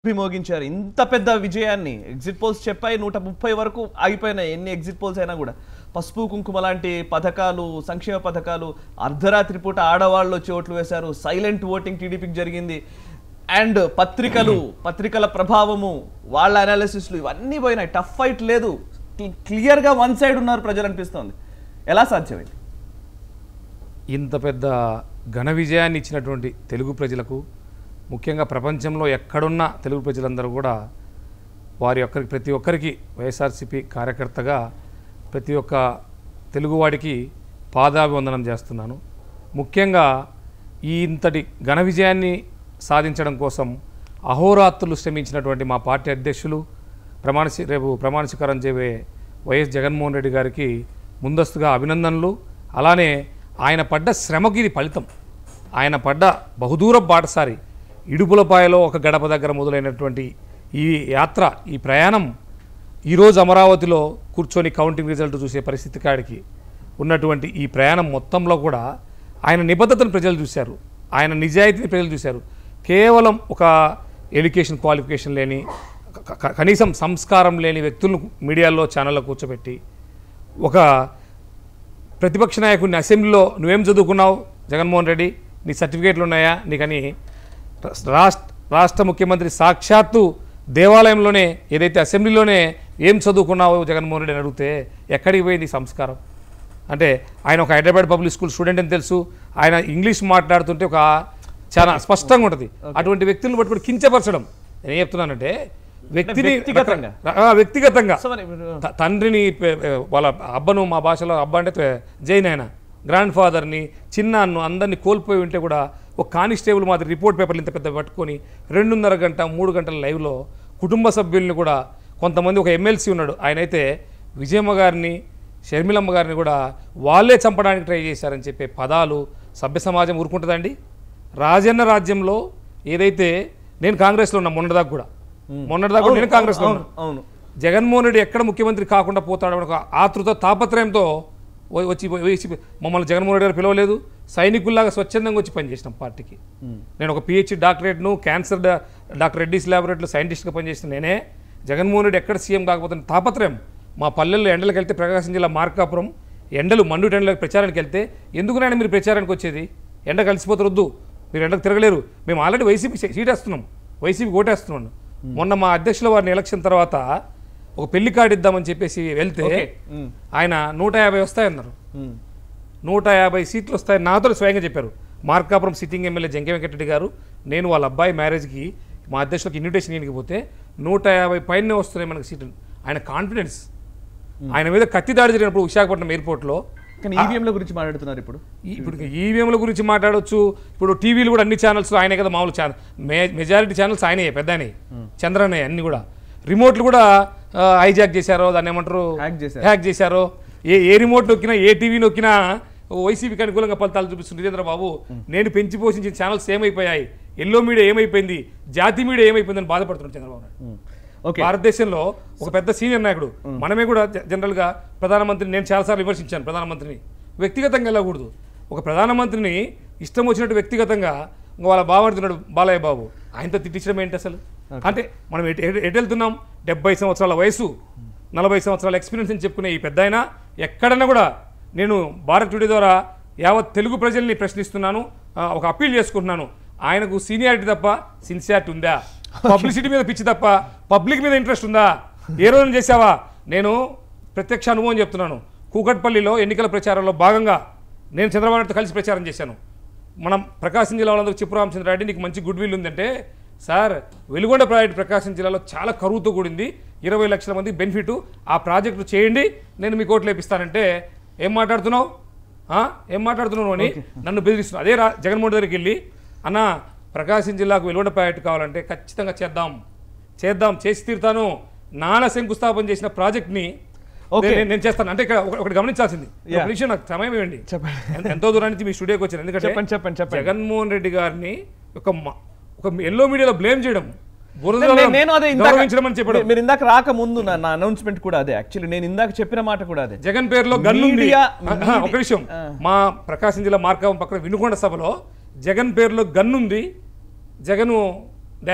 అభిమోగించారు ఇంత పెద్ద విజయాన్ని ఎగ్జిట్ పోల్స్ చెప్పాయి నూట ముప్పై వరకు ఆగిపోయినాయి ఎన్ని ఎగ్జిట్ పోల్స్ అయినా కూడా పసుపు కుంకుమ లాంటి పథకాలు సంక్షేమ పథకాలు అర్ధరాత్రి పూట ఆడవాళ్ళు వచ్చి ఓట్లు వేశారు సైలెంట్ ఓటింగ్ టీడీపీకి జరిగింది అండ్ పత్రికలు పత్రికల ప్రభావము వాళ్ళ అనాలిసిస్లు ఇవన్నీ పోయినాయి టఫ్ ఫైట్ లేదు క్లియర్గా వన్ సైడ్ ఉన్నారు ప్రజలు అనిపిస్తోంది ఎలా సాధ్యమైంది ఇంత పెద్ద ఘన విజయాన్ని ఇచ్చినటువంటి తెలుగు ప్రజలకు ముఖ్యంగా ప్రపంచంలో ఎక్కడున్న తెలుగు ప్రజలందరూ కూడా వారి ఒక్కరికి ప్రతి ఒక్కరికి వైఎస్ఆర్సీపీ కార్యకర్తగా ప్రతి ఒక్క తెలుగువాడికి పాదాభివందనం చేస్తున్నాను ముఖ్యంగా ఈ ఇంతటి ఘన విజయాన్ని సాధించడం కోసం అహోరాత్రులు శ్రమించినటువంటి మా పార్టీ అధ్యక్షులు ప్రమాణ స్వీ- రేపు ప్రమాణ స్వీకారం చేయబోయే వైఎస్ జగన్మోహన్ రెడ్డి గారికి ముందస్తుగా అభినందనలు అలానే ఆయన పడ్డ శ్రమకి ఇది ఫలితం ఆయన పడ్డ బహుదూర బాటసారి ఇడుపులపాయలో ఒక గడప దగ్గర మొదలైనటువంటి ఈ యాత్ర ఈ ప్రయాణం ఈరోజు అమరావతిలో కూర్చొని కౌంటింగ్ రిజల్ట్ చూసే పరిస్థితి కాడికి ఉన్నటువంటి ఈ ప్రయాణం మొత్తంలో కూడా ఆయన నిబద్ధతను ప్రజలు చూశారు ఆయన నిజాయితీని ప్రజలు చూశారు కేవలం ఒక ఎడ్యుకేషన్ క్వాలిఫికేషన్ లేని క- క- కనీసం సంస్కారం లేని వ్యక్తులను మీడియాలో ఛానల్లో కూర్చోబెట్టి ఒక ప్రతిపక్ష నాయకుడిని అసెంబ్లీలో నువ్వేం చదువుకున్నావు జగన్మోహన్ రెడ్డి నీ సర్టిఫికేట్లు ఉన్నాయా నీకని రాష్ట్ర రాష్ట్ర ముఖ్యమంత్రి సాక్షాత్తు దేవాలయంలోనే ఏదైతే అసెంబ్లీలోనే ఏం చదువుకున్నావో జగన్మోహన్ రెడ్డి అని అడిగితే ఎక్కడికి పోయింది ఈ సంస్కారం అంటే ఆయన ఒక హైదరాబాద్ పబ్లిక్ స్కూల్ స్టూడెంట్ అని తెలుసు ఆయన ఇంగ్లీష్ మాట్లాడుతుంటే ఒక చాలా స్పష్టంగా ఉంటుంది అటువంటి వ్యక్తులను పట్టుకుని కించపరచడం నేను ఏం చెప్తున్నానంటే వ్యక్తిని వ్యక్తిగతంగా? ఆ, వ్యక్తిగతంగా సో మరి మీరు- త- తండ్రిని పె- పె- వాళ్ళ అబ్బను మా భాషలో అబ్బ అంటే పె- జైన్ ఆయన గ్రాండ్ ఫాదర్ని చిన్నాన్ను అందరినీ కోల్పోయి ఉంటే కూడా ఒక కానిస్టేబుల్ మాదిరి రిపోర్ట్ పేపర్లు ఇంత పెద్ద పట్టుకొని రెండున్నర గంట మూడు గంటల లైవ్లో కుటుంబ సభ్యుల్ని కూడా కొంతమంది ఒక ఎమ్మెల్సీ ఉన్నాడు ఆయన అయితే విజయమ్మ గారిని షర్మిలమ్మ గారిని కూడా వాళ్ళే చంపడానికి ట్రై చేశారని చెప్పే పదాలు సభ్య సమాజం ఊరుకుంటుందండి రాజన్న రాజ్యంలో ఏదైతే నేను కాంగ్రెస్లో ఉన్నా మొన్నటిదాకా కూడా మొన్నటిదాకా కూడా నేను కాంగ్రెస్లో ఉన్నా అవును అవును జగన్మోహన్ రెడ్డి ఎక్కడ ముఖ్యమంత్రి కాకుండా పోతాడు ఒక ఆతృత తాపత్రయంతో వ- వచ్చి వచ్చి మమ్మల్ని జగన్మోహన్ రెడ్డి గారు పిలవలేదు సైనికుల్లాగా స్వచ్ఛందంగా వచ్చి పనిచేసినాం పార్టీకి నేను ఒక పిహెచ్డి డాక్టరేట్ను క్యాన్సర్ డా- డాక్టర్ రెడ్డిస్ ల్యాబొరేటరీలో సైంటిస్ట్గా పనిచేసిన నేనే జగన్మోహన్ రెడ్డి ఎక్కడ సీఎం కాకపోతే తాపత్రయం మా పల్లెల్లో ఎండలకు వెళ్తే ప్రకాశం జిల్లా మార్కాపురం ఎండలు మండు ఎండలకు ప్రచారానికి వెళ్తే ఎందుకు నాయన మీరు ప్రచారానికి వచ్చేది ఎండ కలిసిపోతారొద్దు మీరు ఎండకు తిరగలేరు మేము ఆల్రెడీ వైసీపీ సీట్ వేస్తున్నాం వైసీపీ ఓటేస్తున్నాం మొన్న మా అధ్యక్షుల వారిని ఎలక్షన్ తర్వాత ఒక పెళ్లి కార్డు ఇద్దామని చెప్పేసి వెళ్తే ఓకే. మ్. ఆయన నూట యాభై వస్తాయన్నారు మ్. నూట యాభై సీట్లు వస్తాయని నాతో స్వయంగా చెప్పారు మార్కాపురం సిట్టింగ్ ఎమ్మెల్యే జంకే వెంకటరెడ్డి గారు నేను వాళ్ళ అబ్బాయి మ్యారేజ్కి మా అధ్యక్షులకు ఇన్విటేషన్ ఇవ్వడానికి పోతే నూట యాభై పైనే వస్తున్నాయి మనకి సీట్లు ఆయన కాన్ఫిడెన్స్ ఆయన మీద కత్తి దాడి జరిగినప్పుడు విశాఖపట్నం ఎయిర్పోర్ట్లో కానీ ఈవీఎంల గురించి మాట్లాడుతున్నారు ఇప్పుడు ఈ- ఇప్పుడు ఈవీఎంల గురించి మాట్లాడొచ్చు ఇప్పుడు టీవీలు కూడా అన్ని ఛానల్స్ ఆయనే కదా మామూలు ఛానల్ మెజారిటీ ఛానల్స్ ఆయనే పెద్ద చంద్రన్నయ్య అన్ని కూడా రిమోట్లు కూడా హైజాక్ చేశారో దాన్ని ఏమంటారు Hack చేశారు. హ్యాక్ చేశారో ఏ ఏ రిమోట్ నొక్కినా ఏ టీవీ నొక్కినా వైసీపీకి అనుకూలంగా ఫలితాలు చూపిస్తుంది వీరేంద్ర బాబు నేను పెంచి పోషించిన ఛానల్స్ ఏమైపోయాయి ఎల్లో మీడియా ఏమైపోయింది జాతి మీడియా ఏమైపోయిందని బాధపడుతున్నాడు చంద్రబాబు నాయుడు మ్. ఓకే భారతదేశంలో ఒక పెద్ద సీనియర్ నాయకుడు మనమే కూడా జ- జనరల్గా ప్రధానమంత్రిని నేను చాలాసార్లు విమర్శించాను ప్రధానమంత్రిని వ్యక్తిగతంగా వెళ్ళకూడదు ఒక ప్రధానమంత్రిని ఇష్టం వచ్చినట్టు వ్యక్తిగతంగా ఇంకా వాళ్ళ బావడుతున్నాడు బాలయ్య బాబు ఆయనతో తిట్టించడం ఏంటి అసలు అంటే మనం ఎటు ఎటు- ఎటు వెళ్తున్నాం డెబ్బై సంవత్సరాల వయసు నలభై సంవత్సరాల ఎక్స్పీరియన్స్ అని చెప్పుకునే ఈ పెద్ద ఆయన ఎక్కడన్నా కూడా నేను భారత్ టుడే ద్వారా యావత్ తెలుగు ప్రజల్ని ప్రశ్నిస్తున్నాను ఆ, ఒక అప్పీల్ చేసుకుంటున్నాను ఆయనకు సీనియారిటీ తప్ప సిన్సియారిటీ ఉందా పబ్లిసిటీ మీద పిచ్చి తప్ప పబ్లిక్ మీద ఇంట్రెస్ట్ ఉందా ఏ రోజున చేసావా నేను ప్రత్యక్ష అనుభవం చెప్తున్నాను కూకట్పల్లిలో ఎన్నికల ప్రచారంలో భాగంగా నేను చంద్రబాబు నాయుడుతో కలిసి ప్రచారం చేశాను మనం ప్రకాశం జిల్లా వాళ్ళందరూ చెప్పు రామచంద్రారెడ్డి నీకు మంచి గుడ్ విల్ ఉందంటే సార్ వెలుగొండ ప్రాజెక్ట్ ప్రకాశం జిల్లాలో చాలా కరువుతో కూడింది ఇరవై లక్షల మంది బెనిఫిట్ ఆ ప్రాజెక్టు చేయండి నేను మీకు ఓట్లు వేపిస్తానంటే ఏం మాట్లాడుతున్నావు ఆ? ఏం మాట్లాడుతున్నావు అని నన్ను బెదిరిస్తున్నావు అదే రా జగన్మోహన్ దగ్గరికి వెళ్ళి అన్న ప్రకాశం జిల్లాకు వెలువడ ప్రాజెక్టు కావాలంటే ఖచ్చితంగా చేద్దాం చేద్దాం చేసి తీరుతాను నాన్న శంకుస్థాపన చేసిన ప్రాజెక్ట్ని ఓకే. నేను- నేను చేస్తాను అంటే ఇక్కడ ఒక- ఒకటి గమనించాల్సింది ఒక Yeah. నిమిషం నాకు సమయం ఇవ్వండి చెప్పండి. ఎంత- ఎంతో దూరానికి మీ స్టూడియోకి వచ్చాను ఎందుకంటే చెప్పండి, చెప్పండి, చెప్పండి. జగన్మోహన్ రెడ్డి గారిని ఒక మ- ఒక ఎల్లో మీడియాలో బ్లేమ్ చేయడం బురద నేను- నేను అదే ఇందాక గౌరవించడం అని చెప్పడం మీరు ఇందాక రాక ముందు నా నా అనౌన్స్మెంట్ కూడా అదే యాక్చువల్లీ నేను ఇందాక చెప్పిన మాట కూడా అదే జగన్ పేరులో గన్ ఉంది మీడియా- ఆహా, ఒక విషయం ఆ. మా ప్రకాశం జిల్లా మార్కావం పక్కన వినుకొండ సభలో జగన్ పేరులో గన్ ఉంది జగను డాష్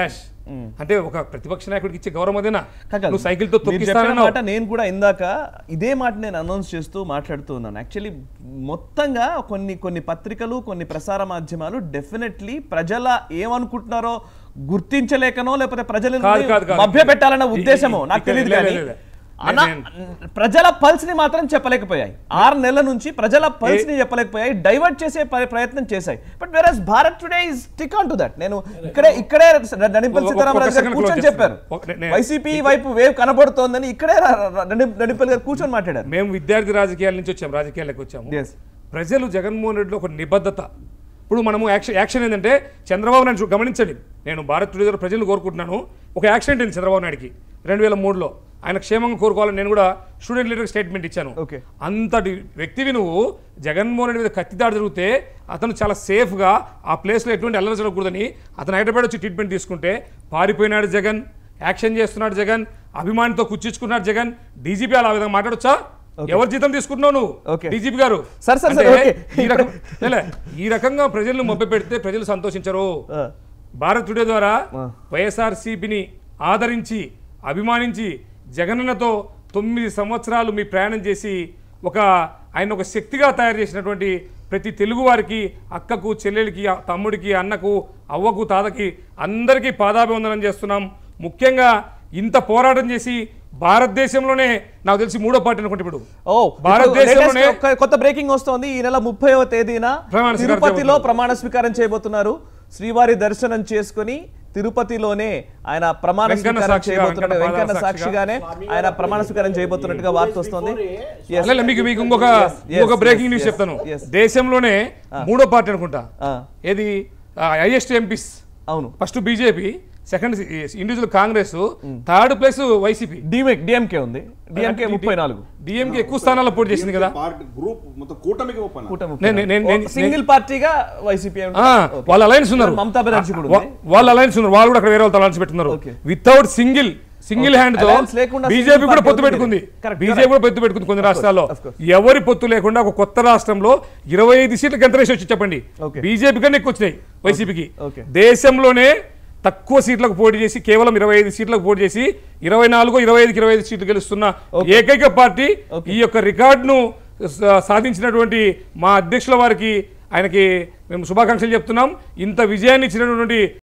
అంటే ఒక ప్రతిపక్ష నాయకుడికి ఇచ్చే గౌరవం అదేనా కాదు. నువ్వు సైకిల్ తో మీరు చెప్పిన తొక్కిస్తానన్నావు మాట నేను కూడా ఇందాక ఇదే మాట నేను అనౌన్స్ చేస్తూ మాట్లాడుతూ ఉన్నాను యాక్చువల్లీ మొత్తంగా కొన్ని కొన్ని పత్రికలు కొన్ని ప్రసార మాధ్యమాలు డెఫినెట్లీ ప్రజల ఏమనుకుంటున్నారో గుర్తించలేకనో లేకపోతే ప్రజలను కాదు, కాదు, కాదు. మభ్య పెట్టాలన్న ఉద్దేశమో నాకు ఇక్కడ తెలియదు లే, కానీ లే, లే. అనా- నేను- ప్రజల పల్స్ ని మాత్రం చెప్పలేకపోయాయి ఆరు నెలల నుంచి ప్రజల పల్స్ ని చెప్పలేకపోయాయి డైవర్ట్ చేసే ప్ర- ప్రయత్నం చేశాయి but whereas Bharat Today is stick on to that నేను ఇక్కడే ఇక్కడే నడిపల్లి ఒక- సీతారామరాజు ఒక గారు second కూర్చొని close చెప్పారు చేస్తాను. ఒక- నే- వైసీపీ వైపు వేవ్ కనబడుతోందని ఇక్కడే నడిపల్లి గారు కూర్చొని మాట్లాడారు మేము విద్యార్థి రాజకీయాల నుంచి వచ్చాము రాజకీయాలకు వచ్చాము Yes. ప్రజలు జగన్మోహన్ రెడ్డిలో ఒక నిబద్ధత ఇప్పుడు మనము యాక్షన్ యాక్షన్ ఏంటంటే చంద్రబాబు నాయుడు చూ- గమనించండి నేను భారత్ టుడే ద్వారా ప్రజలు కోరుకుంటున్నాను ఒక యాక్షన్ ఏంటి చంద్రబాబు నాయుడుకి రెండు వేల మూడులో ఆయన క్షేమంగా కోరుకోవాలని నేను కూడా స్టూడెంట్ లీడర్ స్టేట్మెంట్ ఇచ్చాను Okay. అంతటి వ్యక్తివి నువ్వు జగన్మోహన్ రెడ్డి మీద కత్తి దాడి జరిగితే అతను చాలా సేఫ్గా ఆ ప్లేస్లో ఎటువంటి అల్లరి జరగకూడదని అతను హైదరాబాద్ వచ్చి ట్రీట్మెంట్ తీసుకుంటే పారిపోయినాడు జగన్ యాక్షన్ చేస్తున్నాడు జగన్ అభిమానితో కుచ్చించుకున్నాడు జగన్ డీజీపీ అలా ఆ విధంగా మాట్లాడొచ్చా ఎవరు జీతం తీసుకుంటున్నావు నువ్వు Okay. డీజీపీ గారు సరే, సరే, అంటే సరే, okay. ఈ రకం లే, లే, ఈ రకంగా ప్రజలను మొబ్బ పెడితే ప్రజలు సంతోషించరు ఆ, భారత్ టుడే ద్వారా ఆ. వైఎస్ఆర్సీపీని ఆదరించి అభిమానించి జగనన్నతో తొమ్మిది సంవత్సరాలు మీ ప్రయాణం చేసి ఒక ఆయన ఒక శక్తిగా తయారు చేసినటువంటి ప్రతి తెలుగు వారికి అక్కకు చెల్లెలికి ఆ తమ్ముడికి అన్నకు అవ్వకు తాతకి అందరికీ పాదాభివందనం చేస్తున్నాం ముఖ్యంగా ఇంత పోరాటం చేసి భారతదేశంలోనే నాకు తెలిసి మూడో పార్టీ అనుకుంటే ఇప్పుడు ఓ భారతదేశంలోనే- latest ఒక కొత్త బ్రేకింగ్ వస్తోంది ఈ నెల ముప్పైవ తేదీన ప్రమాణ స్వీకారం తిరుపతిలో చేయబోతున్నారు. ప్రమాణ స్వీకారం చేయబోతున్నారు శ్రీవారి దర్శనం చేసుకుని తిరుపతిలోనే ఆయన ప్రమాణ వెంకన్న స్వీకారం సాక్షిగా, చేయబోతున్నట్టు వెంకన్న వెంకన్న పాదాల సాక్షిగానే ఆయన ప్రమాణ స్వీకారం చేయబోతున్నట్టుగా వార్త వస్తుంది Yes. లే, లే, మీకు మీకు ఇంకొక Yes, yes, ఇంకొక బ్రేకింగ్ yes, న్యూస్ yes, చెప్తాను yes. దేశంలోనే మూడో పార్టీ అనుకుంటా ఆ, ఏది ఐఎస్టీ ఎంపీస్ అవును first BJP second individual Congress third place YCP DMK DMK ఉంది డిఎంకే ముప్పై నాలుగు డిఎంకే ఎక్కువ స్థానాల్లో పోటీ చేసింది కదా పార్టీ గ్రూప్ మొత్తం కూటమికి ఒప్పన కూటమి నేను- నేను- నేను- సింగిల్ పార్టీగా వైసీపీ ఆ, వాళ్ళ అలయన్స్ ఉన్నారు మమతా బెనర్జీ కూడా వా- ఉంది వాళ్ళ అలయన్స్ ఉన్నారు వాళ్ళు కూడా అక్కడ వేరే వాళ్ళతో అలయన్స్ పెట్టున్నారు Okay. Without single single Okay. Hand తో Alliance లేకుండా బీజేపీ single కూడా party పొత్తు ఉంది పెట్టుకుంది మీది. Correct, BJP correct. కూడా పొత్తు పెట్టుకుంది కొన్ని రాష్ట్రాల్లో of course. ఎవరి పొత్తు లేకుండా ఒక కొత్త రాష్ట్రంలో ఇరవై ఐదు సీట్లకు ఎంత రేసి వచ్చి చెప్పండి Okay. బీజేపీ కన్నా ఎక్కువ వచ్చినాయి వైసీపీకి Okay. దేశంలోనే తక్కువ సీట్లకు పోటీ చేసి కేవలం ఇరవై ఐదు సీట్లకు పోటీ చేసి ఇరవై నాలుగు ఇరవై ఐదుకి ఇరవై ఐదు సీట్లు గెలుస్తున్న ఏకైక పార్టీ Okay. ఈ యొక్క రికార్డును స- సాధించినటువంటి మా అధ్యక్షుల వారికి ఆయనకి మేము శుభాకాంక్షలు చెప్తున్నాం ఇంత విజయాన్ని ఇచ్చినటువంటి